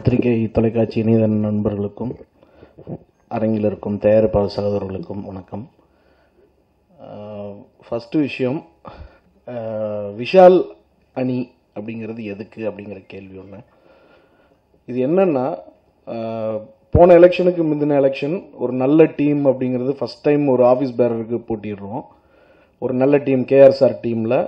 பத்திரிகை தொலைக்காட்சி இணைய நண்பர்களுக்கும் அரங்கில் இருக்கும் தயாரிப்பாளர் சகோதரர்களுக்கும் வணக்கம் ஃபஸ்ட்டு விஷயம் அஹ், விஷால் அணி அப்படிங்கிறது எதுக்கு அப்படிங்கிற கேள்வி ஒன்று இது என்னன்னா அஹ், போன எலெக்ஷனுக்கு முந்தின எலெக்ஷன் ஒரு நல்ல டீம் அப்படிங்கிறது ஃபஸ்ட் டைம் ஒரு ஆஃபீஸ் பேரருக்கு போட்டிடுறோம் ஒரு நல்ல டீம் கேஆர்எஸ்ஆர் டீமில்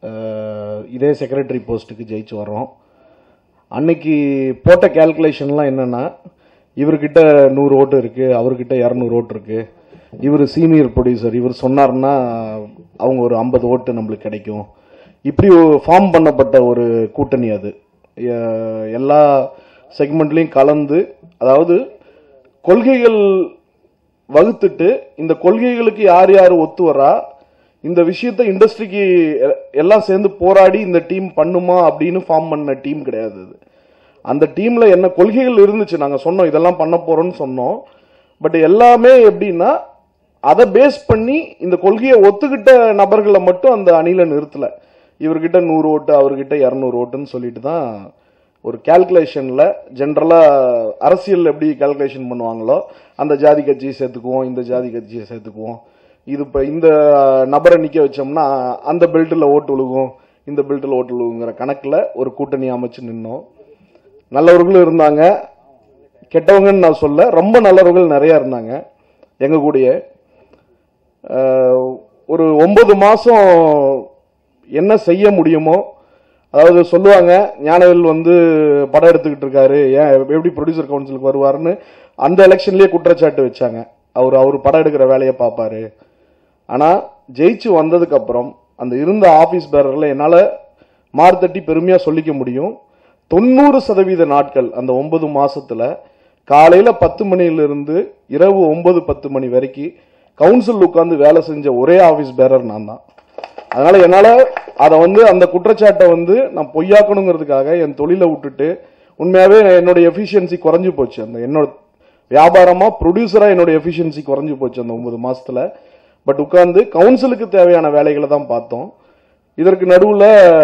இதே செக்ரட்டரி போஸ்ட்டுக்கு ஜெயிச்சு வர்றோம் அன்னைக்கு போட்ட கேல்குலேஷன்லாம் என்னன்னா இவர்கிட்ட நூறு ஓட்டு இருக்கு அவர்கிட்ட இரநூறு ஓட்டு இருக்கு இவர் சீனியர் ப்ரொடியூசர் இவர் சொன்னார்னா அவங்க ஒரு ஐம்பது ஓட்டு நம்மளுக்கு கிடைக்கும் இப்படி ஃபார்ம் பண்ணப்பட்ட ஒரு கூட்டணி அது எ- எல்லா செக்மெண்ட்லையும் கலந்து அதாவது கொள்கைகள் வகுத்துட்டு இந்த கொள்கைகளுக்கு யார் யார் ஒத்து வரா இந்த விஷயத்தை இண்டஸ்ட்ரிக்கு எல்லாம் சேர்ந்து போராடி இந்த டீம் பண்ணுமா அப்படின்னு ஃபார்ம் பண்ண டீம் கிடையாது இது அந்த டீம்ல என்ன கொள்கைகள் இருந்துச்சு நாங்க சொன்னோம் இதெல்லாம் பண்ண போறோம்னு சொன்னோம் பட் எல்லாமே எப்படின்னா அதை பேஸ் பண்ணி இந்த கொள்கையை ஒத்துக்கிட்ட நபர்களை மட்டும் அந்த அணியில நிறுத்தல இவர்கிட்ட நூறு ஓட்டு அவர்கிட்ட இரநூறு ஓட்டுன்னு சொல்லிட்டு தான் ஒரு கால்குலேஷன்ல ஜென்ரலா அரசியல் எப்படி கால்குலேஷன் பண்ணுவாங்களோ அந்த ஜாதி கட்சியை சேர்த்துக்குவோம் இந்த ஜாதி கட்சியை சேர்த்துக்குவோம் இது இப்ப இந்த நபரை நிக்க வச்சோம்னா அந்த பெல்ட்டில் ஓட்டு விழுகும் இந்த பெல்ட்டில் ஓட்டு விழுகுங்கிற கணக்குல ஒரு கூட்டணி அமைச்சு நின்னோம் நல்லவர்களும் இருந்தாங்க கெட்டவங்கன்னு நான் சொல்ல ரொம்ப நல்லவர்கள் நிறைய இருந்தாங்க எங்க கூடயே அஹ், ஒரு ஒன்பது மாசம் என்ன செய்ய முடியுமோ அதாவது சொல்லுவாங்க ஞானவேல் வந்து படம் எடுத்துக்கிட்டு இருக்காரு ஏன் எப்படி ப்ரொடியூசர் கவுன்சிலுக்கு வருவாருன்னு அந்த எலெக்ஷன்லயே குற்றச்சாட்டு வச்சாங்க அவர் அவர் படம் எடுக்கிற வேலையை பார்ப்பாரு ஆனா ஜெயிச்சு வந்ததுக்கு அப்புறம் அந்த இருந்த ஆபீஸ் பேரர்ல என்னால மார்த்தட்டி பெருமையா சொல்லிக்க முடியும் தொண்ணூறு சதவீத நாட்கள் அந்த ஒன்பது மாசத்துல காலையில பத்து மணியில இருந்து இரவு ஒன்பது பத்து மணி வரைக்கும் கவுன்சில் உட்கார்ந்து வேலை செஞ்ச ஒரே ஆபீஸ் பேரர் நான் தான் அதனால என்னால அதை வந்து அந்த குற்றச்சாட்டை வந்து நான் பொய்யாக்கணுங்கிறதுக்காக என் தொழிலை விட்டுட்டு உண்மையாவே என்னோட எஃபிஷியன்சி குறைஞ்சு போச்சு அந்த என்னோட வியாபாரமா ப்ரொடியூசரா என்னோட எஃபிஷியன்சி குறைஞ்சு போச்சு அந்த ஒன்பது மாசத்துல பட் உட்கார்ந்து கவுன்சிலுக்கு தேவையான வேலைகளை தான் பார்த்தோம் இதற்கு நடுவுல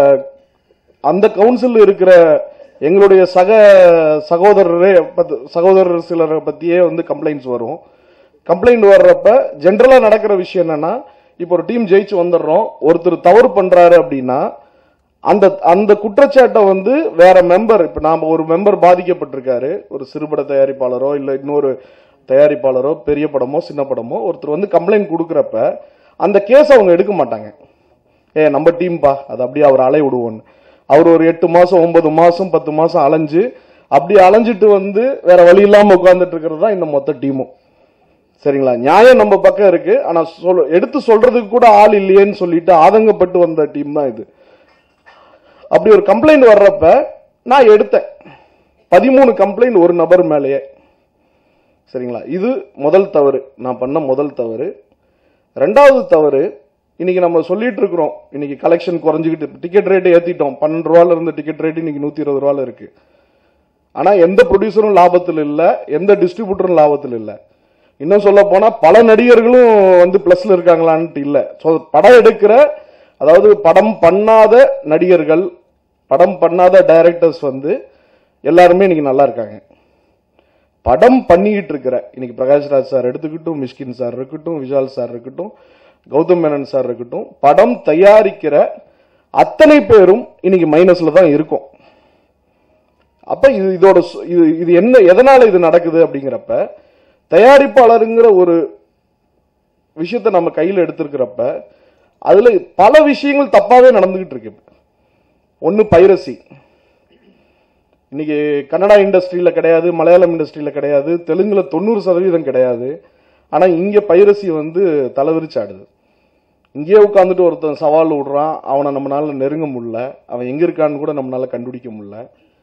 அந்த கவுன்சில் இருக்கிற எங்களுடைய சக சகோதரரே பத்து- சகோதரர் சிலரை பத்தியே வந்து கம்ப்ளைண்ட்ஸ் வரும் கம்ப்ளைண்ட் வர்றப்ப ஜென்ரலா நடக்கிற விஷயம் என்னன்னா இப்போ ஒரு டீம் ஜெயிச்சு வந்துடுறோம் ஒருத்தர் தவறு பண்றாரு அப்படின்னா அந்த அந்த குற்றச்சாட்டை வந்து வேற மெம்பர் இப்ப நாம ஒரு மெம்பர் பாதிக்கப்பட்டிருக்காரு ஒரு சிறுபட தயாரிப்பாளரோ இல்ல இன்னொரு தயாரிப்பாளரோ பெரிய படமோ சின்ன படமோ ஒருத்தர் வந்து கம்ப்ளைண்ட் கொடுக்கறப்ப அந்த கேஸ் அவங்க எடுக்க மாட்டாங்க ஏ நம்ம டீம்பா அது அப்படியே அவர் அலை விடுவோன்னு அவர் ஒரு எட்டு மாசம் ஒன்பது மாசம் பத்து மாசம் அலைஞ்சு அப்படி அலைஞ்சிட்டு வந்து வேற வழி இல்லாம உட்கார்ந்துட்டு இருக்கிறது தான் இந்த மொத்த டீமும் சரிங்களா நியாயம் நம்ம பக்கம் இருக்கு ஆனா சொல் எடுத்து சொல்றதுக்கு கூட ஆள் இல்லையேன்னு சொல்லிட்டு ஆதங்கப்பட்டு வந்த டீம் தான் இது அப்படி ஒரு கம்ப்ளைண்ட் வர்றப்ப நான் எடுத்தேன் பதிமூணு கம்ப்ளைண்ட் ஒரு நபர் மேலேயே சரிங்களா இது முதல் தவறு நான் பண்ண முதல் தவறு ரெண்டாவது தவறு இன்னைக்கு நம்ம சொல்லிட்டு இருக்கிறோம் இன்னைக்கு கலெக்ஷன் குறைஞ்சிக்கிட்டு டிக்கெட் ரேட் ஏத்திட்டோம் பன்னெண்டு ரூபால இருந்த டிக்கெட் ரேட் இன்னைக்கு நூத்தி இருபது ரூபால இருக்கு ஆனா எந்த ப்ரொடியூசரும் லாபத்தில் இல்ல எந்த டிஸ்ட்ரிபியூட்டரும் லாபத்தில் இல்ல இன்னும் சொல்ல போனா பல நடிகர்களும் வந்து பிளஸ்ல இருக்காங்களான்ட்டு இல்ல So, படம் எடுக்கிற அதாவது படம் பண்ணாத நடிகர்கள் படம் பண்ணாத டைரக்டர்ஸ் வந்து எல்லாருமே இன்னைக்கு நல்லா இருக்காங்க படம் பண்ணிக்கிட்டு இருக்கிற இன்னைக்கு பிரகாஷ்ராஜ் சார் எடுத்துக்கிட்டும் மிஷ்கின் சார் இருக்கட்டும் விஷால் சார் இருக்கட்டும் கௌதம் மேனன் சார் இருக்கட்டும் படம் தயாரிக்கிற அத்தனை பேரும் இன்னைக்கு மைனஸ்ல தான் இருக்கும் அப்ப இது இதோட சு- இது இது என்ன எதனால இது நடக்குது அப்படிங்கிறப்ப தயாரிப்பாளருங்கிற ஒரு விஷயத்த நம்ம கையில எடுத்திருக்கிறப்ப அதுல பல விஷயங்கள் தப்பாவே நடந்துகிட்டு இருக்கு ஒன்னு பைரசி இன்னைக்கு கன்னடா இண்டஸ்ட்ரியில கிடையாது மலையாளம் இண்டஸ்ட்ரியில கிடையாது தெலுங்குல தொண்ணூறு சதவீதம் கிடையாது ஆனா இங்க பைரசி வந்து தலைவிரிச்சாடுது இங்கேயே உட்காந்துட்டு ஒருத்தன் சவால் விடுறான் அவனை நம்மளால நெருங்க முடியல அவன் எங்க இருக்கான்னு கூட நம்மளால கண்டுபிடிக்க முடியல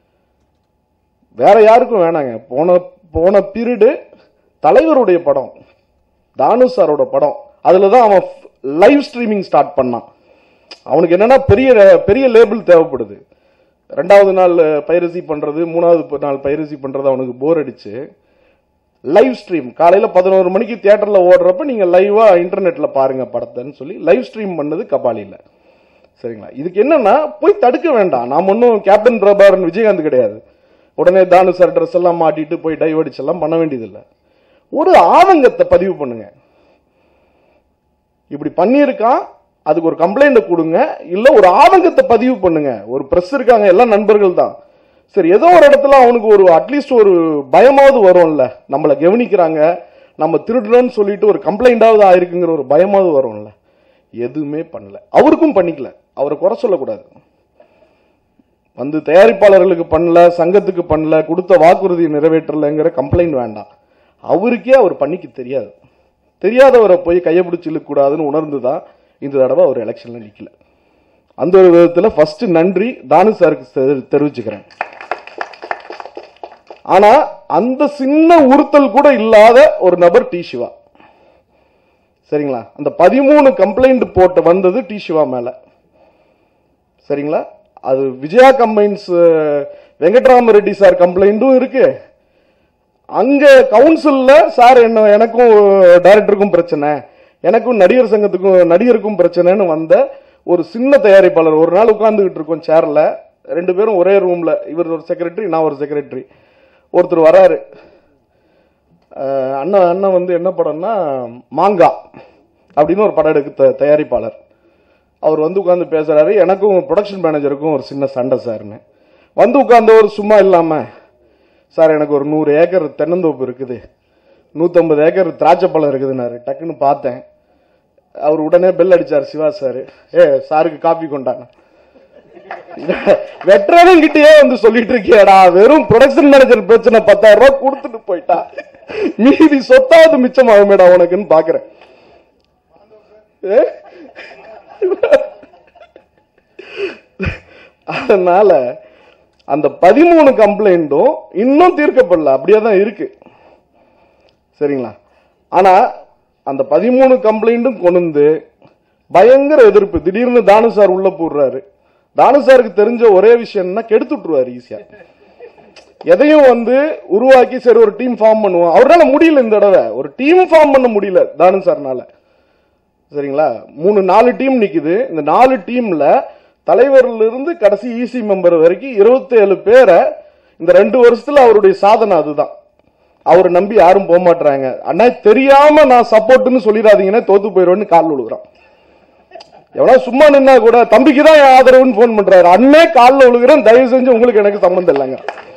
வேற யாருக்கும் வேணாங்க போன போன பீரியடு தலைவருடைய படம் தானு சாரோட படம் அதுல தான் அவன் லைவ் ஸ்ட்ரீமிங் ஸ்டார்ட் பண்ணான் அவனுக்கு என்னன்னா பெரிய பெரிய லேபிள் தேவைப்படுது ரெண்டாவது நாள் பைரசி பண்றது மூணாவது ப- நாள் பைரசி பண்றது அவனுக்கு போர் அடிச்சு லைவ் ஸ்ட்ரீம் காலையில பதினோரு மணிக்கு தியேட்டர்ல ஓடுறப்ப நீங்க லைவா இன்டர்நெட்ல பாருங்க படத்தைன்னு சொல்லி லைவ் ஸ்ட்ரீம் பண்ணது கபாலில சரிங்களா இதுக்கு என்னன்னா போய் தடுக்க வேண்டாம் நாம் ஒன்றும் கேப்டன் பிரபாகரன் விஜயகாந்த் கிடையாது உடனே தானு சார் ட்ரெஸ் எல்லாம் மாட்டிட்டு போய் டைவர்டிச்சு எல்லாம் பண்ண வேண்டியதில்லை ஒரு ஆதங்கத்தை பதிவு பண்ணுங்க இப்படி பண்ணியிருக்கான் அதுக்கு ஒரு கம்ப்ளைண்ட் கொடுங்க இல்ல ஒரு ஆதங்கத்தை பதிவு பண்ணுங்க ஒரு பிரஸ் இருக்காங்க எல்லாம் நண்பர்கள் தான் சரி ஏதோ ஒரு இடத்துல அவனுக்கு ஒரு அட்லீஸ்ட் ஒரு பயமாவது வரும்ல நம்மளை கவனிக்கிறாங்க நம்ம திருடுறோம்னு சொல்லிட்டு ஒரு கம்ப்ளைண்டாவது ஆயிருக்குங்கிற ஒரு பயமாவது வரும்ல எதுவுமே பண்ணல அவருக்கும் பண்ணிக்கல அவரை குறை சொல்லக்கூடாது வந்து தயாரிப்பாளர்களுக்கு பண்ணல சங்கத்துக்கு பண்ணல கொடுத்த வாக்குறுதியை நிறைவேற்றலைங்கிற கம்ப்ளைண்ட் வேண்டாம் அவருக்கே அவர் பண்ணிக்க தெரியாது தெரியாதவரை போய் கையை பிடிச்சி இழுக்கக்கூடாதுன்னு உணர்ந்து தான் இந்த தடவை அவர் எலெக்ஷன்ல நிக்கல அந்த ஒரு விதத்தில் ஃபர்ஸ்ட் நன்றி தானு சாருக்கு தெரி- தெரிவிச்சுக்கிறேன் ஆனா அந்த சின்ன உறுத்தல் கூட இல்லாத ஒரு நபர் டி சிவா சரிங்களா அந்த பதிமூணு கம்ப்ளைண்ட் போட்டு வந்தது டி சிவா மேல சரிங்களா அது விஜயா கம்பைன்ஸ் வெங்கட்ராம ரெட்டி சார் கம்ப்ளைண்ட்டும் இருக்கு அங்க கவுன்சில்ல சார் என்ன எனக்கும் டைரக்டருக்கும் பிரச்சனை எனக்கும் நடிகர் சங்கத்துக்கும் நடிகருக்கும் பிரச்சனைன்னு வந்த ஒரு சின்ன தயாரிப்பாளர் ஒரு நாள் உட்கார்ந்துகிட்டு இருக்கோம் சேர்ல ரெண்டு பேரும் ஒரே ரூம்ல இவர் ஒரு செக்ரட்டரி நான் ஒரு செக்ரட்டரி ஒருத்தர் வராரு அஹ் அண்ணன் அண்ணன் வந்து என்ன படம்னா மாங்கா அப்படின்னு ஒரு படம் எடுக்க த- தயாரிப்பாளர் அவர் வந்து உட்காந்து பேசுறாரு எனக்கும் ப்ரொடக்ஷன் மேனேஜருக்கும் ஒரு சின்ன சண்டை சார்னு வந்து உட்கார்ந்தவர் சும்மா இல்லாம சார் எனக்கு ஒரு நூறு ஏக்கர் தென்னந்தோப்பு இருக்குது நூற்றம்பது ஏக்கர் திராட்சை பழம் இருக்குதுன்னாரு டக்குன்னு பார்த்தேன் அவர் உடனே பெல் அடிச்சார் சிவா சார் ஏ சாருக்கு காப்பி கொண்டாங்க வெற்றவன் கிட்டயே வந்து சொல்லிட்டு இருக்கியடா வெறும் ப்ரொடக்ஷன் மேனேஜர் பிரச்சனை பத்தாயிரம் ரூபாய் கொடுத்துட்டு போயிட்டா மீதி சொத்தாவது மிச்சமாகுமேடா உனக்குன்னு பாக்குறேன் ஏ? அதனால அந்த பதிமூணு கம்ப்ளைண்ட்டும் இன்னும் தீர்க்கப்படல அப்படியே தான் இருக்கு சரிங்களா ஆனா அந்த பதிமூணு கம்ப்ளைண்ட்டும் கொண்டு வந்து பயங்கர எதிர்ப்பு திடீர்னு தானு சார் உள்ள போடுறாரு தானு சாருக்கு தெரிஞ்ச ஒரே விஷயம்னா கெடுத்து விட்டுருவாரு ஈஸியா எதையும் வந்து உருவாக்கி சரி ஒரு டீம் ஃபார்ம் பண்ணுவோம் அவரால முடியல இந்த தடவை ஒரு டீம் ஃபார்ம் பண்ண முடியல தானு சார்னால சரிங்களா மூணு நாலு டீம் நிக்குது இந்த நாலு டீம்ல தலைவர்ல இருந்து கடைசி ஈசி மெம்பர் வரைக்கும் 27 பேரை இந்த ரெண்டு வருஷத்துல அவருடைய சாதனை அதுதான் அவரை நம்பி யாரும் போக மாட்டாங்க அண்ணா தெரியாம நான் சப்போர்ட்னு சொல்லிடாதீங்கன்னா தோத்து போயிடுவேன்னு கால் விழுகுறான் எவ்வளவு சும்மா நின்னா கூட தம்பிக்கு தான் என் ஆதரவுன்னு போன் பண்றாரு அண்ணே காலில் விழுகிறேன் தயவு செஞ்சு உங்களுக்கு எனக்கு சம்மந்தம் இல்லைங்க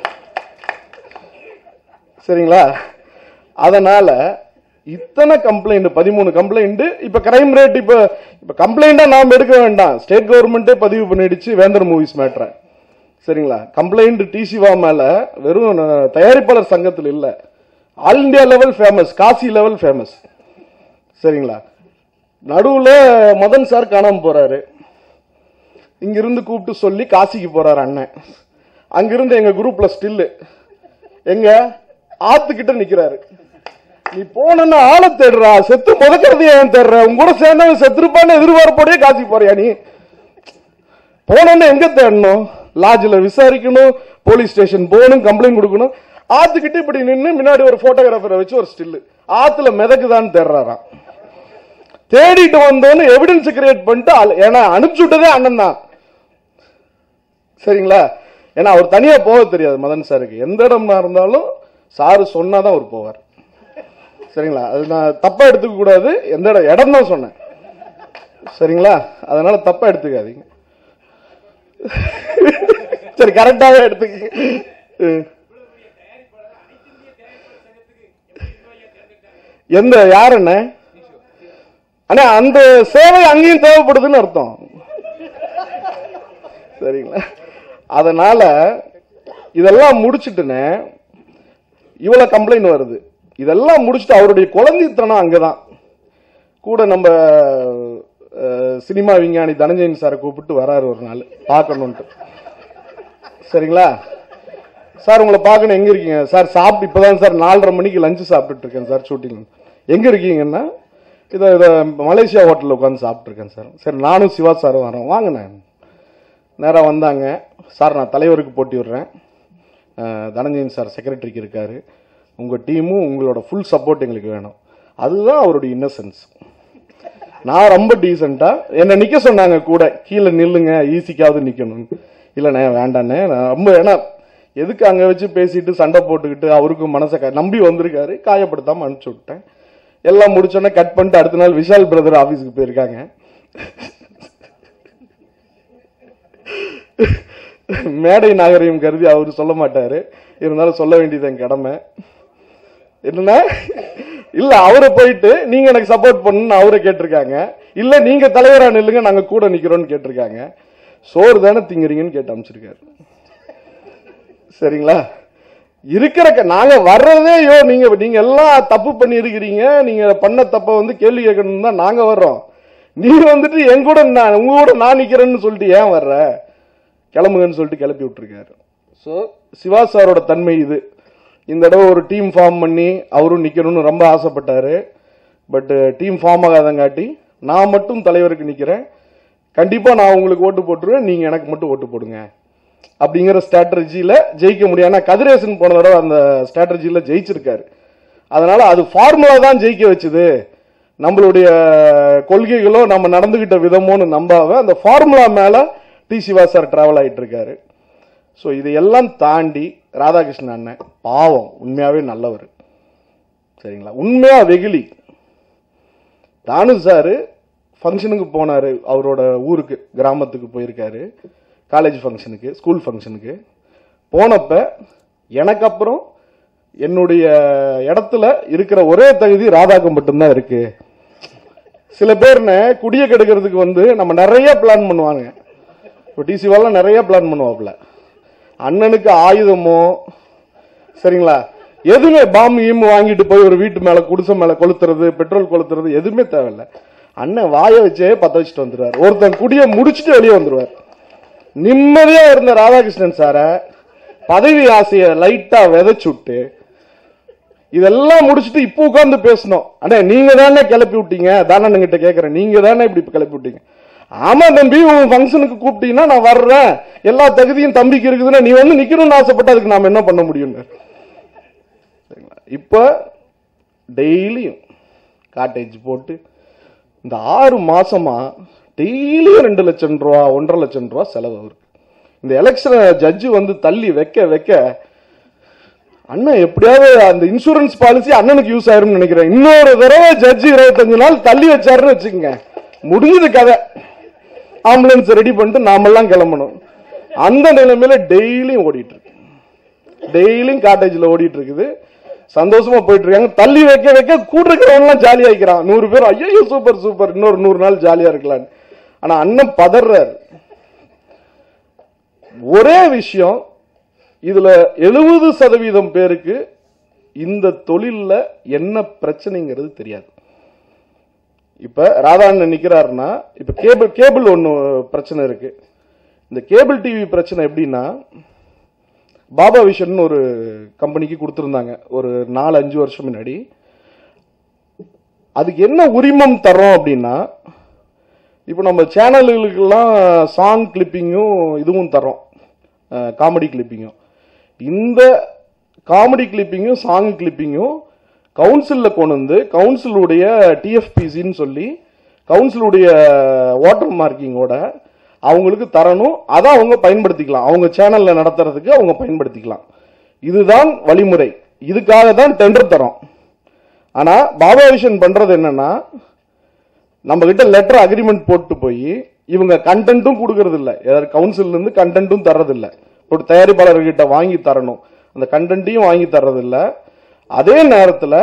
சரிங்களா அதனால இத்தனை கம்ப்ளைண்ட் பதிமூணு கம்ப்ளைண்ட் இப்ப கிரைம் ரேட் இப்ப இப்ப கம்ப்ளைண்டா நாம எடுக்க வேண்டாம் ஸ்டேட் கவர்மெண்டே பதிவு பண்ணிடுச்சு வேந்தர் மூவிஸ் மேட்ரை சரிங்களா கம்ப்ளைண்ட் டிசிவா மேல வெறும் ந- தயாரிப்பாளர் சங்கத்தில் இல்ல all India level famous Kasi level famous சரிங்களா நடுவுல மதன் சார் காணாம போறாரு இங்கிருந்து கூப்பிட்டு சொல்லி காசிக்கு போறாரு அண்ணன் அங்கிருந்து எங்க குரூப்ல ஸ்டில்லு எங்க ஆத்துக்கிட்ட நிக்கிறாரு நீ போனன்னா ஆளை தேடுறா செத்து முதக்கிறது ஏன் தேடுற உங்க கூட சேர்ந்தவன் செத்துருப்பான்னு எதிர்பார்ப்போடயே காசி போறியா நீ போனோன்னு எங்க தேடணும் லாட்ஜில் விசாரிக்கணும் போலீஸ் ஸ்டேஷன் போகணும் கம்ப்ளைண்ட் கொடுக்கணும் ஆத்துக்கிட்ட இப்படி நின்று முன்னாடி ஒரு போட்டோகிராஃபரை வச்சு ஒரு ஸ்டில்லு ஆத்துல மிதக்குதான்னு தேடுறாராம் தேடிட்டு வந்தோன்னு எவிடன்ஸ் கிரியேட் பண்ணிட்டு ஆளு- ஏன்னா அனுப்பிச்சு விட்டதே அண்ணன் தான் சரிங்களா ஏன்னா அவர் தனியா போக தெரியாது மதன் சாருக்கு எந்த இடம்னா இருந்தாலும் சாரு சொன்னாதான் அவர் போவார் சரிங்களா அது நான் தப்பா எடுத்துக்க கூடாது எந்த இடம் இடம் தான் சொன்னேன் சரிங்களா அதனால தப்பா எடுத்துக்காதீங்க சரி கரெக்டாவே எடுத்துக்க எந்த யார் அண்ணே அண்ணா அந்த சேவை அங்கேயும் தேவைப்படுதுன்னு அர்த்தம் சரிங்களா அதனால இதெல்லாம் முடிச்சிட்டுனே இவ்வளவு கம்ப்ளைண்ட் வருது இதெல்லாம் முடிச்சுட்டு அவருடைய குழந்தைத்தனம் அங்கதான் கூட நம்ம அஹ், சினிமா விஞ்ஞானி தனஞ்சயன் சாரை கூப்பிட்டு வராரு ஒரு நாள் பார்க்கணுன்ட்டு சரிங்களா சார் உங்களை பார்க்கணும் எங்க இருக்கீங்க சார் சாப்பிட்டு இப்பதான் சார் நாலரை மணிக்கு லஞ்சு சாப்பிட்டுட்டு இருக்கேன் சார் ஷூட்டிங் எங்க இருக்கீங்கன்னா இதை இதை மலேசியா ஹோட்டலில் உட்காந்து சாப்பிட்டு இருக்கேன் சார் சரி நானும் சிவா சாரும் வரோம் வாங்கினேன் நேராக வந்தாங்க சார் நான் தலைவருக்கு போட்டி விடுறேன் அஹ், தனஞ்சயன் சார் செக்ரட்டரிக்கு இருக்காரு உங்கள் டீமும் உங்களோட ஃபுல் சப்போர்ட் எங்களுக்கு வேணும் அதுதான் அவருடைய இன்னசென்ஸ் நான் ரொம்ப டீசெண்டா என்னை நிக்க சொன்னாங்க கூட கீழே நில்லுங்க ஈஸிக்காவது நிக்கணும் இல்லைண்ணே வேண்டாண்ணே நான் ரொம்ப ஏன்னா எதுக்கு அங்க வச்சு பேசிட்டு சண்டை போட்டுக்கிட்டு அவருக்கும் மனசை கா- நம்பி வந்திருக்காரு காயப்படுத்தாம அனுப்பிச்சு விட்டேன் எல்லாம் முடிச்சோன்னே கட் பண்ணிட்டு அடுத்த நாள் விஷால் பிரதர் ஆபீஸ்க்கு போயிருக்காங்க மேடை நாகரிகம் கருதி அவர் சொல்ல மாட்டாரு இருந்தாலும் சொல்ல வேண்டியது என் கடமை என்னன்னா இல்ல அவரை போயிட்டு நீங்க எனக்கு சப்போர்ட் பண்ணுன்னு அவரை கேட்டிருக்காங்க இல்ல நீங்க தலைவரா நில்லுங்க நாங்க கூட நிக்கிறோம்னு கேட்டிருக்காங்க சோறு தானே திங்குறீங்கன்னு கேட்டு அமைச்சிருக்காரு சரிங்களா இருக்கிற க- நாங்க வர்றதே யோ நீங்க நீங்க எல்லாம் தப்பு பண்ணி இருக்கிறீங்க நீங்க பண்ண தப்ப வந்து கேள்வி கேட்கணும் தான் நாங்க வர்றோம் நீ வந்துட்டு என் கூட நான் உங்க கூட நான் நிக்கிறேன்னு சொல்லிட்டு ஏன் வர்ற கிளம்புங்கன்னு சொல்லிட்டு கிளப்பி விட்டுருக்காரு ஸோ சிவா சாரோட தன்மை இது இந்த தடவை ஒரு டீம் ஃபார்ம் பண்ணி அவரும் நிக்கணும்னு ரொம்ப ஆசைப்பட்டாரு பட் டீம் ஃபார்ம் ஆகாதங்காட்டி நான் மட்டும் தலைவருக்கு நிக்கிறேன் கண்டிப்பா நான் உங்களுக்கு ஓட்டு போட்டுருவேன் நீங்க எனக்கு மட்டும் ஓட்டு போடுங்க அப்படிங்கிற ஸ்ட்ராட்டஜியில ஜெயிக்க முடியும் ஆனா கதிரேசன் போன தடவை அந்த ஸ்ட்ராட்டஜியில ஜெயிச்சிருக்காரு அதனால அது ஃபார்முலா தான் ஜெயிக்க வச்சுது நம்மளுடைய கொள்கைகளோ நம்ம நடந்துகிட்ட விதமோன்னு நம்பாம அந்த ஃபார்முலா மேல டி சிவா சார் டிராவல் ஆயிட்டு இருக்காரு ஸோ இதையெல்லாம் தாண்டி ராதாகிருஷ்ணன் அண்ணன் பாவம் உண்மையாவே நல்லவர் சரிங்களா உண்மையா வெகுளி தானு சாரு ஃபங்க்ஷனுக்கு போனாரு அவரோட ஊருக்கு கிராமத்துக்கு போயிருக்காரு காலேஜ் ஃபங்க்ஷனுக்கு ஸ்கூல் ஃபங்க்ஷனுக்கு போனப்ப எனக்கு அப்புறம் என்னுடைய இடத்துல இருக்கிற ஒரே தகுதி ராதாக்கு மட்டும்தான் இருக்கு சில பேர்னு குடிய கெடுக்கிறதுக்கு வந்து நம்ம நிறைய பிளான் பண்ணுவாங்க இப்போ டிசிவாலாம் நிறைய பிளான் பண்ணுவாப்ல அண்ணனுக்கு ஆயுதமோ சரிங்களா எதுவுமே பாம்பு ஈம்பு வாங்கிட்டு போய் ஒரு வீட்டு மேல குடிசை மேல கொளுத்துறது பெட்ரோல் கொளுத்துறது எதுவுமே தேவையில்ல அண்ணன் வாயை வச்சே பத்த வச்சுட்டு வந்துருவார் ஒருத்தன் குடிய முடிச்சுட்டு வெளியே வந்துருவார் நிம்மதியா இருந்த ராதாகிருஷ்ணன் சார பதவி ஆசைய லைட்டா விதைச்சு விட்டு இதெல்லாம் முடிச்சுட்டு இப்போ உட்கார்ந்து பேசணும் அண்ணே நீங்க தானே கிளப்பி விட்டீங்க தானே கிட்ட கேக்குறேன் நீங்க தானே இப்படி கிளப்பி விட்டீங்க ஆமா தம்பி உன் ஃபங்க்ஷனுக்கு கூப்பிட்டீங்கன்னா நான் வர்றேன் எல்லா தகுதியும் தம்பிக்கு இருக்குதுன்னா நீ வந்து நிக்கணும்னு ஆசைப்பட்டு அதுக்கு நாம என்ன பண்ண முடியும் இப்ப டெய்லியும் காட்டேஜ் போட்டு இந்த ஆறு மாசமா டெய்லியும் ரெண்டு லட்சம் ரூபா ஒன்றரை லட்சம் ரூபா செலவு அவருக்கு இந்த எலெக்ஷனை ஜட்ஜு வந்து தள்ளி வைக்க வைக்க அண்ணன் எப்படியாவது அந்த இன்சூரன்ஸ் பாலிசி அண்ணனுக்கு யூஸ் ஆயிரும்னு நினைக்கிறேன் இன்னொரு தடவை ஜட்ஜி இருபத்தஞ்சு நாள் தள்ளி வச்சாருன்னு வச்சுக்கோங்க முடிஞ்சது கதை ஆம்புலன்ஸ் ரெடி பண்ணிட்டு நாமெல்லாம் கிளம்பணும் அந்த நிலைமையில டெய்லியும் ஓடிட்டு இருக்கு டெய்லியும் காட்டேஜ்ல ஓடிட்டு இருக்குது சந்தோஷமா போயிட்டு இருக்காங்க தள்ளி வைக்க வைக்க கூட இருக்கிறவங்க ஜாலியா இருக்கிறான் நூறு பேர் ஐயோ சூப்பர் சூப்பர் இன்னொரு நூறு நாள் ஜாலியா இருக்கலான்னு ஆனா அண்ணன் பதறாரு ஒரே விஷயம் இதுல எழுபது சதவீதம் பேருக்கு இந்த தொழில்ல என்ன பிரச்சனைங்கிறது தெரியாது இப்ப ராதாண்ணன் நிக்கிறாருன்னா இப்ப கேபிள் கேபிள் ஒன்னு பிரச்சனை இருக்கு இந்த கேபிள் டிவி பிரச்சனை எப்படின்னா பாபா விஷன் ஒரு கம்பெனிக்கு கொடுத்துருந்தாங்க ஒரு நாலு அஞ்சு வருஷம் முன்னாடி அதுக்கு என்ன உரிமம் தர்றோம் அப்படின்னா இப்போ நம்ம சேனல்களுக்கெல்லாம் சாங் கிளிப்பிங்கும் இதுவும் தர்றோம் காமெடி கிளிப்பிங்கும் இந்த காமெடி கிளிப்பிங்கும் சாங் கிளிப்பிங்கும் கவுன்சிலில் கொண்டு வந்து கவுன்சிலுடைய டிஎஃபிசின்னு சொல்லி கவுன்சிலுடைய வாட்டர் மார்க்கிங்கோட அவங்களுக்கு தரணும் அதை அவங்க பயன்படுத்திக்கலாம் அவங்க சேனல்ல நடத்துறதுக்கு அவங்க பயன்படுத்திக்கலாம் இதுதான் வழிமுறை இதுக்காக தான் டெண்டர் தரோம் ஆனா பாபா விஷன் பண்றது என்னன்னா நம்ம கிட்ட லெட்டர் அக்ரிமெண்ட் போட்டு போய் இவங்க கண்டென்ட்டும் கொடுக்கறது இல்ல ஏதாவது கவுன்சில்ல இருந்து கண்டென்ட்டும் தர்றது இல்ல ஒரு தயாரிப்பாளர்கிட்ட வாங்கி தரணும் அந்த கண்டென்ட்டையும் வாங்கி தர்றது இல்ல அதே நேரத்துல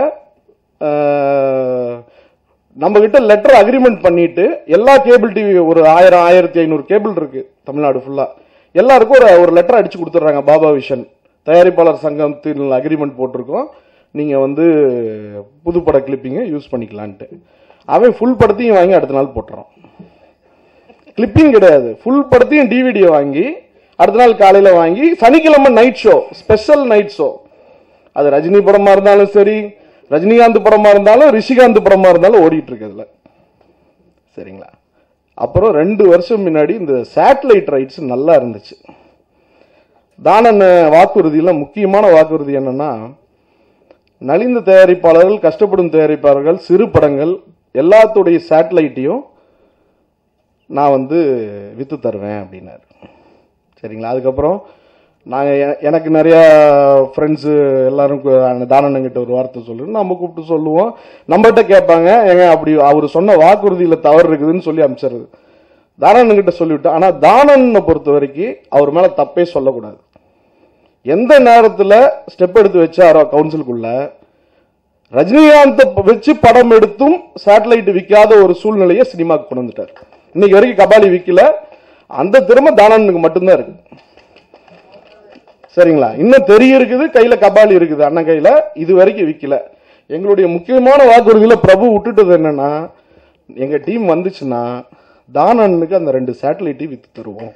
நம்ம கிட்ட லெட்டர் அக்ரிமெண்ட் பண்ணிட்டு எல்லா கேபிள் டிவி ஒரு ஆயிரம் ஆயிரத்தி ஐநூறு கேபிள் இருக்கு தமிழ்நாடு ஃபுல்லா எல்லாருக்கும் ஒரு ஒரு லெட்டர் அடிச்சு கொடுத்துட்றாங்க பாபா விஷன் தயாரிப்பாளர் சங்கத்தில் அக்ரிமெண்ட் போட்டிருக்கோம் நீங்க வந்து புதுப்பட கிளிப்பிங்க யூஸ் பண்ணிக்கலான்ட்டு அவன் ஃபுல் படத்தையும் வாங்கி அடுத்த நாள் போட்டுறான் கிளிப்பிங் கிடையாது ஃபுல் படத்தையும் டிவிடியை வாங்கி அடுத்த நாள் காலையில வாங்கி சனிக்கிழமை night show special night show அது ரஜினி படமா இருந்தாலும் சரி ரஜினிகாந்த் படமா இருந்தாலும் ரிஷிகாந்த் படமா இருந்தாலும் ஓடிட்டு இருக்கு அதுல சரிங்களா அப்புறம் ரெண்டு வருஷம் முன்னாடி இந்த சேட்டலைட் ரைட்ஸ் நல்லா இருந்துச்சு தானன் வாக்குறுதியில முக்கியமான வாக்குறுதி என்னன்னா நலிந்த தயாரிப்பாளர்கள் கஷ்டப்படும் தயாரிப்பாளர்கள் சிறு படங்கள் எல்லாத்துடைய சேட்டலைட்டையும் நான் வந்து வித்து தருவேன் அப்படின்னாரு சரிங்களா அதுக்கப்புறம் நாங்கள் எனக்கு நிறைய ஃப்ரெண்ட்ஸு எல்லாரும் கு- அந்த தானண்ணங்கிட்ட ஒரு வார்த்தை சொல்லு நம்ம கூப்பிட்டு சொல்லுவோம் நம்மகிட்ட கேட்பாங்க ஏங்க அப்படி அவர் சொன்ன வாக்குறுதியில் தவறு இருக்குதுன்னு சொல்லி அனுப்பிச்சிடுறது தானண்ணங்கிட்ட சொல்லிவிட்டோம் ஆனால் தானண்ணனை பொறுத்த வரைக்கும் அவர் மேலே தப்பே சொல்லக்கூடாது எந்த நேரத்தில் ஸ்டெப் எடுத்து வச்சாரோ கவுன்சிலுக்குள்ள ரஜினிகாந்தை வச்சு படம் எடுத்தும் சேட்டலைட் விற்காத ஒரு சூழ்நிலையை சினிமாக்கு கொண்டு வந்துட்டார் இன்னைக்கு வரைக்கும் கபாலி விற்கல அந்த திறமை தானனுக்கு மட்டும்தான் இருக்கு சரிங்களா இன்னும் தெரிய இருக்குது கையில கபாலி இருக்குது அண்ணன் கையில இது வரைக்கும் விற்கல எங்களுடைய முக்கியமான வாக்குறுதியில பிரபு விட்டுட்டது என்னன்னா எங்க டீம் வந்துச்சுன்னா தானனுக்கு அந்த ரெண்டு சேட்டலைட்டையும் வித்து தருவோம்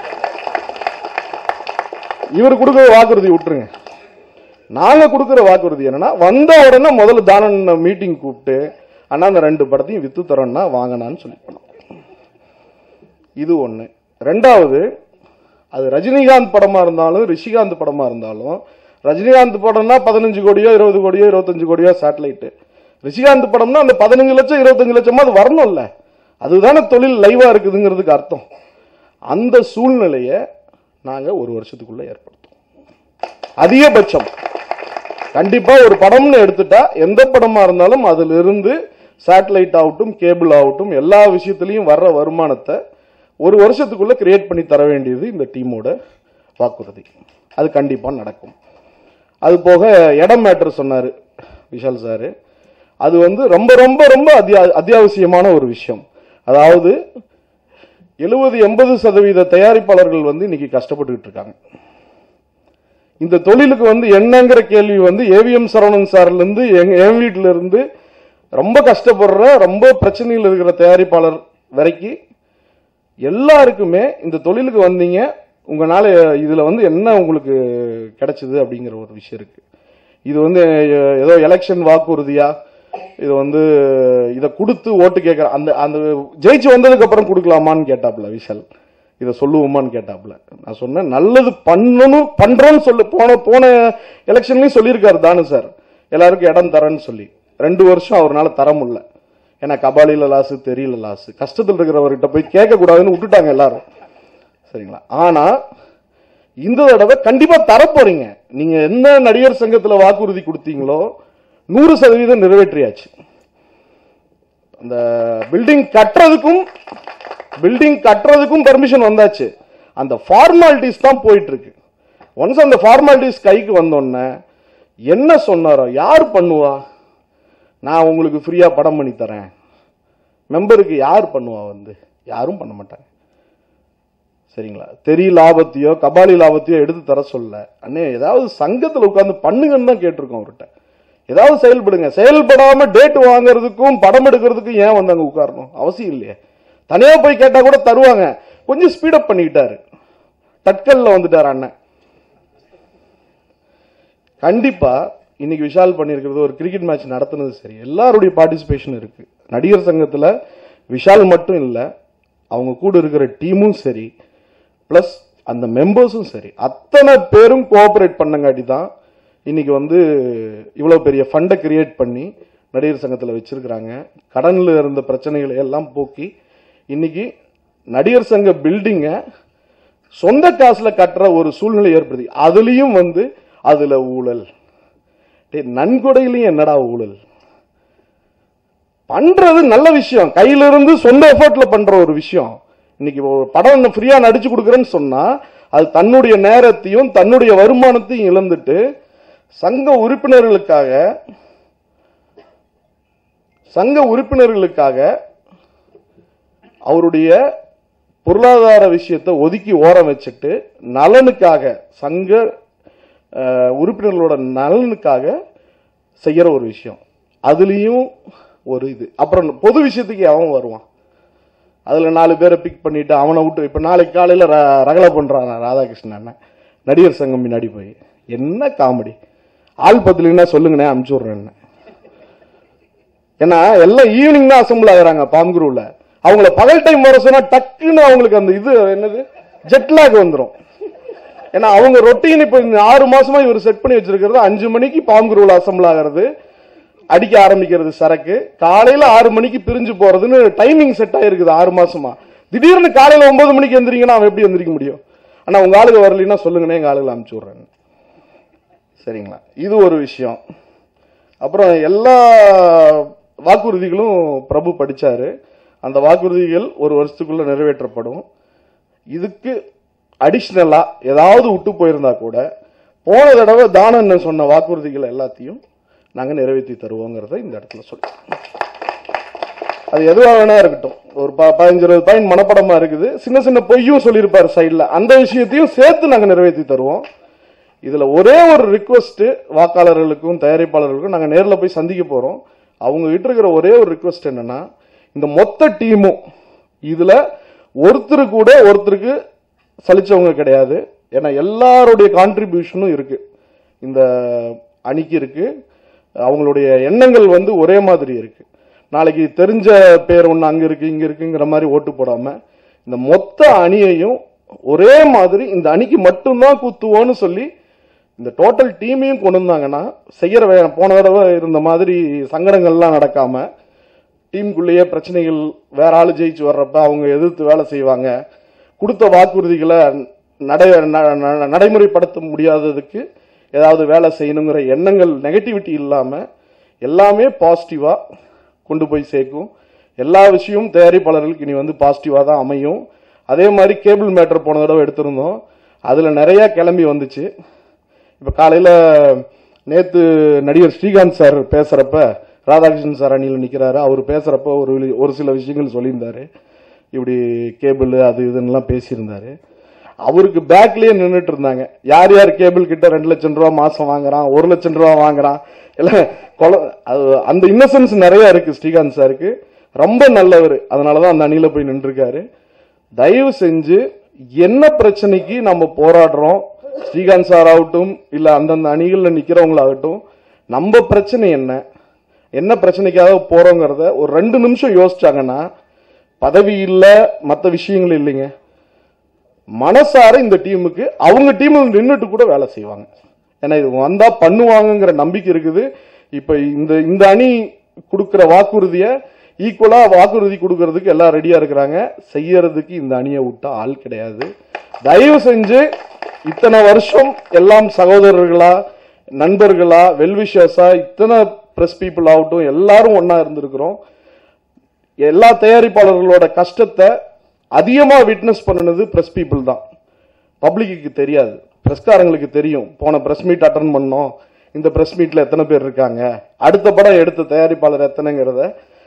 இவர் கொடுக்குற வாக்குறுதி விட்டுருங்க நாங்க கொடுக்குற வாக்குறுதி என்னன்னா வந்த உடனே முதல்ல தானன் மீட்டிங் கூப்பிட்டு அண்ணா அந்த ரெண்டு படத்தையும் வித்து தரோம்னா வாங்கினான்னு சொல்லி போனோம் இது ஒண்ணு ரெண்டாவது அது ரஜினிகாந்த் படமா இருந்தாலும் ரிஷிகாந்த் படமா இருந்தாலும் ரஜினிகாந்த் படம்னா பதினஞ்சு கோடியோ இருபது கோடியோ இருபத்தஞ்சு கோடியோ சேட்டலைட் ரிஷிகாந்த் படம்னா அந்த பதினஞ்சு லட்சம் இருபத்தஞ்சு லட்சமா அது வரணும்ல அதுதானே தொழில் லைவா இருக்குதுங்கிறதுக்கு அர்த்தம் அந்த சூழ்நிலையை நாங்க ஒரு வருஷத்துக்குள்ள ஏற்படுத்தும் அதிகபட்சம் கண்டிப்பா ஒரு படம்னு எடுத்துட்டா எந்த படமா இருந்தாலும் அதுல இருந்து சேட்டலைட் ஆகட்டும் கேபிள் ஆகட்டும் எல்லா விஷயத்திலையும் வர்ற வருமானத்தை ஒரு வருஷத்துக்குள்ள கிரியேட் பண்ணி தர வேண்டியது இந்த டீமோட வாக்குறுதி அது கண்டிப்பா நடக்கும் அது போக இடம் மேட்டர் சொன்னாரு விஷால் சார் அது வந்து ரொம்ப ரொம்ப ரொம்ப அத்தியா அத்தியாவசியமான ஒரு விஷயம் அதாவது எழுபது எண்பது சதவீத தயாரிப்பாளர்கள் வந்து இன்னைக்கு கஷ்டப்பட்டுக்கிட்டு இருக்காங்க இந்த தொழிலுக்கு வந்து என்னங்கிற கேள்வி வந்து ஏவிஎம் சரவணன் சார்ல இருந்து எங்க என் வீட்டுல இருந்து ரொம்ப கஷ்டப்படுற ரொம்ப பிரச்சனையில் இருக்கிற தயாரிப்பாளர் வரைக்கும் எல்லாருக்குமே இந்த தொழிலுக்கு வந்தீங்க உங்களால இதுல வந்து என்ன உங்களுக்கு கிடைச்சது அப்படிங்கிற ஒரு விஷயம் இருக்கு இது வந்து அஹ், ஏதோ எலெக்ஷன் வாக்குறுதியா இது வந்து இதை கொடுத்து ஓட்டு கேட்கற அந்த அந்த ஜெயிச்சு வந்ததுக்கு அப்புறம் கொடுக்கலாமான்னு கேட்டாப்ல விஷால் இதை சொல்லுவோமான்னு கேட்டாப்ல நான் சொன்னேன் நல்லது பண்ணணும் பண்றோம்னு சொல்லு போன போன எலெக்ஷன்லயும் சொல்லியிருக்காரு தானு சார் எல்லாருக்கும் இடம் தரேன்னு சொல்லி ரெண்டு வருஷம் அவர்னால தர முடியல ஏன்னா கபாலில லாஸ் தெரியல லாஸ் கஷ்டத்தில் இருக்கிறவர்கிட்ட போய் கேட்க கூடாதுன்னு விட்டுட்டாங்க எல்லாரும் சரிங்களா ஆனா இந்த தடவை கண்டிப்பா தரப்போறீங்க நீங்க என்ன நடிகர் சங்கத்துல வாக்குறுதி கொடுத்தீங்களோ நூறு சதவீதம் நிறைவேற்றியாச்சு அந்த பில்டிங் கட்டுறதுக்கும் பில்டிங் கட்டுறதுக்கும் பெர்மிஷன் வந்தாச்சு அந்த ஃபார்மாலிட்டிஸ் தான் போயிட்டு இருக்கு ஒன்ஸ் அந்த ஃபார்மாலிட்டிஸ் கைக்கு வந்தோடனே என்ன சொன்னாரோ யார் பண்ணுவா நான் உங்களுக்கு ஃப்ரீயா படம் பண்ணி தரேன் மெம்பருக்கு யார் பண்ணுவா வந்து யாரும் பண்ண மாட்டாங்க சரிங்களா தெரி லாபத்தையோ கபாலி லாபத்தையோ எடுத்து தர சொல்ல அண்ணே ஏதாவது சங்கத்துல உட்கார்ந்து பண்ணுங்கன்னு தான் கேட்டிருக்கோம் அவர்கிட்ட ஏதாவது செயல்படுங்க செயல்படாம டேட் வாங்குறதுக்கும் படம் எடுக்கிறதுக்கும் ஏன் வந்து அங்க உட்காரணும் அவசியம் இல்லையே தனியா போய் கேட்டா கூட தருவாங்க கொஞ்சம் ஸ்பீடப் பண்ணிக்கிட்டாரு தட்கல்ல வந்துட்டார் அண்ணன் கண்டிப்பா இன்னைக்கு விஷால் பண்ணியிருக்கிறது ஒரு கிரிக்கெட் மேட்ச் நடத்துனது சரி எல்லாருடைய பார்ட்டிசிபேஷன் இருக்கு நடிகர் சங்கத்துல விஷால் மட்டும் இல்ல அவங்க கூட இருக்கிற டீமும் சரி பிளஸ் அந்த மெம்பர்ஸும் சரி அத்தனை பேரும் கோஆபரேட் பண்ணங்காட்டி தான் இன்னைக்கு வந்து இவ்வளவு பெரிய ஃபண்டை கிரியேட் பண்ணி நடிகர் சங்கத்துல வச்சிருக்கிறாங்க கடன்ல இருந்த பிரச்சனைகளை எல்லாம் போக்கி இன்னைக்கு நடிகர் சங்க பில்டிங்கை சொந்த காசுல கட்டுற ஒரு சூழ்நிலை ஏற்படுது அதுலயும் வந்து அதுல ஊழல் டேய், நன்கொடையிலையும் என்னடா ஊழல் பண்றது நல்ல விஷயம் கையில இருந்து சொந்த எஃபர்ட்ல பண்ற ஒரு விஷயம் இன்னைக்கு ஒரு படம் ஃப்ரீயா நடிச்சு கொடுக்குறேன்னு சொன்னா அது தன்னுடைய நேரத்தையும் தன்னுடைய வருமானத்தையும் இழந்துட்டு சங்க உறுப்பினர்களுக்காக சங்க உறுப்பினர்களுக்காக அவருடைய பொருளாதார விஷயத்தை ஒதுக்கி ஓரம் வச்சுட்டு நலனுக்காக சங்க அஹ், உறுப்பினர்களோட நலனுக்காக செய்யற ஒரு விஷயம் அதுலயும் ஒரு இது அப்புறம் பொது விஷயத்துக்கு அவன் வருவான் அதுல நாலு பேரை பிக் பண்ணிட்டு அவனை விட்டு இப்ப நாளைக்கு காலையில ர- ரகலை பண்றான் ராதாகிருஷ்ணன் அண்ணன் நடிகர் சங்கம் முன்னாடி போய் என்ன காமெடி ஆள் பத்தலைன்னா சொல்லுங்கண்ணே அனுப்பிச்சு விட்றேன்னு ஏன்னா எல்லாம் ஈவினிங் தான் அசம்பிள் ஆகுறாங்க பாம்குருவில் அவங்கள பகல் டைம் வர சொன்னா டக்குன்னு அவங்களுக்கு அந்த இது என்னது ஜெட்லாக் வந்துடும் ஏன்னா அவங்க ரொட்டீன் இப்போ இந்த ஆறு மாசமா இவர் செட் பண்ணி வச்சிருக்கிறது அஞ்சு மணிக்கு பாம்குருவில் அசம்பிள் ஆகிறது அடிக்க ஆரம்பிக்கிறது சரக்கு காலையில ஆறு மணிக்கு பிரிஞ்சு போறதுன்னு டைமிங் செட் ஆயிருக்குது ஆறு மாசமா திடீர்னு காலையில ஒன்பது மணிக்கு எந்திரிங்கன்னா அவன் எப்படி எந்திரிக்க முடியும் ஆனால் உங்கள் ஆளுங்க வரலைன்னா சொல்லுங்கண்ணே எங்கள் ஆளுகளை அனுப்பிச்சி விட்றேன்னு சரிங்களா இது ஒரு விஷயம் அப்புறம் எல்லா வாக்குறுதிகளும் பிரபு படிச்சாரு அந்த வாக்குறுதிகள் ஒரு வருஷத்துக்குள்ள நிறைவேற்றப்படும் இதுக்கு அடிஷ்னலா ஏதாவது விட்டு போயிருந்தா கூட போன தடவை தானண்ணன் சொன்ன வாக்குறுதிகள் எல்லாத்தையும் நாங்க நிறைவேற்றி தருவோங்கிறத இந்த இடத்துல சொல்றோம் அது எதுவா வேணா இருக்கட்டும் ஒரு ப- பதினஞ்சு இருபது பாயிண்ட் மனப்படமா இருக்குது சின்ன சின்ன பொய்யும் சொல்லியிருப்பாரு சைடுல அந்த விஷயத்தையும் சேர்த்து நாங்க நிறைவேற்றி தருவோம் இதுல ஒரே ஒரு ரிக்வஸ்ட் வாக்காளர்களுக்கும் தயாரிப்பாளர்களுக்கும் நாங்க நேர்ல போய் சந்திக்க போறோம் அவங்க கிட்ட இருக்கிற ஒரே ஒரு ரிக்வஸ்ட் என்னன்னா இந்த மொத்த டீமும் இதுல ஒருத்தர் கூட ஒருத்தருக்கு சலிச்சவங்க கிடையாது ஏன்னா எல்லாருடைய கான்ட்ரிபியூஷனும் இருக்கு இந்த அணிக்கு இருக்கு அவங்களுடைய எண்ணங்கள் வந்து ஒரே மாதிரி இருக்கு நாளைக்கு தெரிஞ்ச பேர் ஒன்று அங்க இருக்கு இங்க இருக்குங்கிற மாதிரி ஓட்டு போடாம இந்த மொத்த அணியையும் ஒரே மாதிரி இந்த அணிக்கு மட்டும்தான் குத்துவோன்னு சொல்லி இந்த டோட்டல் டீமையும் கொண்டு வந்தாங்கன்னா செய்யற வே- போன தடவை இருந்த மாதிரி சங்கடங்கள்லாம் நடக்காம டீமுக்குள்ளேயே பிரச்சனைகள் வேற ஆளு ஜெயிச்சு வர்றப்ப அவங்க எதிர்த்து வேலை செய்வாங்க கொடுத்த வாக்குறுதிகளை நடை ந- ந- நடைமுறைப்படுத்த முடியாததுக்கு ஏதாவது வேலை செய்யணுங்கிற எண்ணங்கள் நெகட்டிவிட்டி இல்லாம எல்லாமே பாசிட்டிவா கொண்டு போய் சேர்க்கும் எல்லா விஷயமும் தயாரிப்பாளர்களுக்கு இனி வந்து பாசிட்டிவா தான் அமையும் அதே மாதிரி கேபிள் மேட்டர் போன தடவை எடுத்திருந்தோம் அதுல நிறைய கிளம்பி வந்துச்சு இப்ப காலையில நேத்து நடிகர் ஸ்ரீகாந்த் சார் பேசுறப்ப ராதாகிருஷ்ணன் சார் அணியில் நிக்கிறாரு அவர் பேசுறப்ப ஒரு வி- ஒரு சில விஷயங்கள் சொல்லியிருந்தாரு இப்படி கேபிள் அது இதுன்னெல்லாம் பேசியிருந்தாரு அவருக்கு பேக்லயே நின்னுட்டு இருந்தாங்க யார் யார் கேபிள் கிட்ட ரெண்டு லட்சம் ரூபா மாசம் வாங்குறான் ஒரு லட்சம் ரூபா வாங்குறான் எல்லாம் கொல அது அந்த இன்னசென்ஸ் நிறைய இருக்கு ஸ்ரீகாந்த் சாருக்கு ரொம்ப நல்லவர் அதனாலதான் அந்த அணியில போய் நின்றுருக்காரு தயவு செஞ்சு என்ன பிரச்சனைக்கு நம்ம போராடுறோம் ஸ்ரீகாந்த் சார் ஆகட்டும் இல்ல அந்தந்த அணிகள்ல நிக்கிறவங்களாகட்டும் நம்ம பிரச்சனை என்ன என்ன பிரச்சனைக்காக போறோங்கிறத ஒரு ரெண்டு நிமிஷம் யோசிச்சாங்கன்னா பதவி இல்ல மத்த விஷயங்கள் இல்லைங்க மனசார இந்த டீமுக்கு அவங்க டீமில் நின்னுட்டு கூட வேலை செய்வாங்க ஏன்னா இது வந்தா பண்ணுவாங்கங்கிற நம்பிக்கை இருக்குது இப்ப இந்த இந்த அணி கொடுக்கிற வாக்குறுதிய ஈக்குவலா வாக்குறுதி கொடுக்கறதுக்கு எல்லாம் ரெடியா இருக்கிறாங்க செய்யறதுக்கு இந்த அணியை விட்டா ஆள் கிடையாது தயவு செஞ்சு இத்தனை வருஷம் எல்லாம் சகோதரர்களா நண்பர்களா வெல்விஷர்ஸா இத்தனை பிரஸ் பீப்புள் ஆகட்டும் எல்லாரும் ஒண்ணா இருந்திருக்கிறோம் எல்லா தயாரிப்பாளர்களோட கஷ்டத்தை அதிகமா விட்னஸ் பண்ணுனது பிரஸ் பீப்புள் தான் பப்ளிக்கு தெரியாது பிரஸ்காரங்களுக்கு தெரியும் போன பிரஸ் மீட் அட்டன் பண்ணோம் இந்த பிரஸ் மீட்ல எத்தனை பேர் இருக்காங்க அடுத்த படம் எடுத்த தயாரிப்பாளர் எத்தனைங்கிறத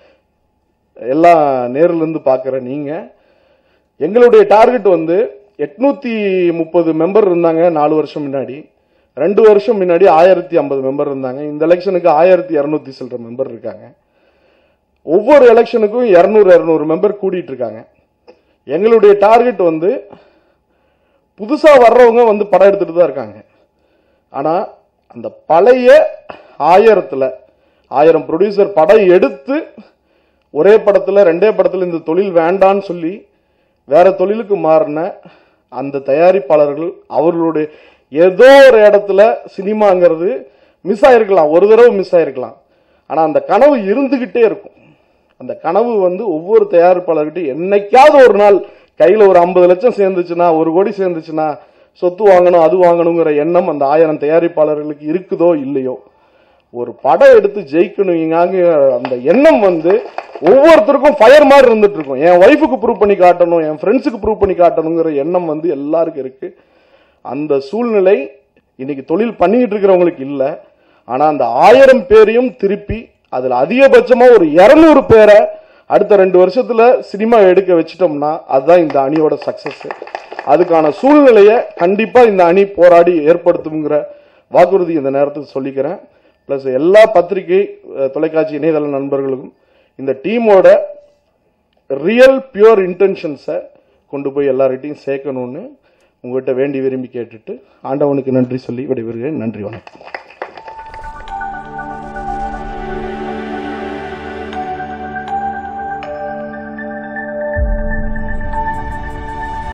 எல்லாம் நேர்ல இருந்து பாக்குற நீங்க எங்களுடைய டார்கெட் வந்து எட்நூத்தி முப்பது மெம்பர் இருந்தாங்க நாலு வருஷம் முன்னாடி ரெண்டு வருஷம் முன்னாடி ஆயிரத்தி ஐம்பது மெம்பர் இருந்தாங்க இந்த எலெக்ஷனுக்கு ஆயிரத்தி இருநூத்தி சில்லற மெம்பர் இருக்காங்க ஒவ்வொரு எலெக்ஷனுக்கும் இருநூறு இருநூறு மெம்பர் கூடிட்டு இருக்காங்க எங்களுடைய டார்கெட் வந்து புதுசா வர்றவங்க வந்து படம் எடுத்துட்டு தான் இருக்காங்க ஆனா அந்த பழைய ஆயிரத்துல ஆயிரம் ப்ரொடியூசர் படம் எடுத்து ஒரே படத்துல ரெண்டே படத்துல இந்த தொழில் வேண்டான்னு சொல்லி வேற தொழிலுக்கு மாறின அந்த தயாரிப்பாளர்கள் அவர்களுடைய ஏதோ ஒரு இடத்துல சினிமாங்கிறது மிஸ் ஆயிருக்கலாம் ஒரு தடவை மிஸ் ஆயிருக்கலாம் ஆனா அந்த கனவு இருந்துகிட்டே இருக்கும் அந்த கனவு வந்து ஒவ்வொரு தயாரிப்பாளர்கிட்ட என்னைக்காவது ஒரு நாள் கையில ஒரு ஐம்பது லட்சம் சேர்ந்துச்சுன்னா ஒரு கோடி சேர்ந்துச்சுன்னா சொத்து வாங்கணும் அது வாங்கணுங்கிற எண்ணம் அந்த ஆயிரம் தயாரிப்பாளர்களுக்கு இருக்குதோ இல்லையோ ஒரு படம் எடுத்து ஜெயிக்கணுங்க அந்த எண்ணம் வந்து ஒவ்வொருத்தருக்கும் ஃபயர் மாதிரி இருந்துட்டு இருக்கும் என் ஒய்ஃபுக்கு ப்ரூவ் பண்ணி காட்டணும் என் ஃப்ரெண்ட்ஸுக்கு ப்ரூவ் பண்ணி காட்டணுங்கிற எண்ணம் வந்து எல்லாருக்கும் இருக்கு அந்த சூழ்நிலை இன்னைக்கு தொழில் பண்ணிட்டு இருக்கிறவங்களுக்கு இல்ல ஆனா அந்த ஆயிரம் பேரையும் திருப்பி அதுல அதிகபட்சமா ஒரு இருநூறு பேரை அடுத்த ரெண்டு வருஷத்துல சினிமா எடுக்க வச்சிட்டோம்னா அதுதான் இந்த அணியோட சக்சஸ் அதுக்கான சூழ்நிலையை கண்டிப்பா இந்த அணி போராடி ஏற்படுத்துங்கிற வாக்குறுதி இந்த நேரத்தில் சொல்லிக்கிறேன் பிளஸ் எல்லா பத்திரிகை அஹ், தொலைக்காட்சி இணையதள நண்பர்களுக்கும் இந்த டீமோட ரியல் பியூர் இன்டென்ஷன்ஸை கொண்டு போய் எல்லார்கிட்டையும் சேர்க்கணும்னு உங்ககிட்ட வேண்டி விரும்பி கேட்டுட்டு ஆண்டவனுக்கு நன்றி சொல்லி விடைபெறுகிறேன் நன்றி வணக்கம்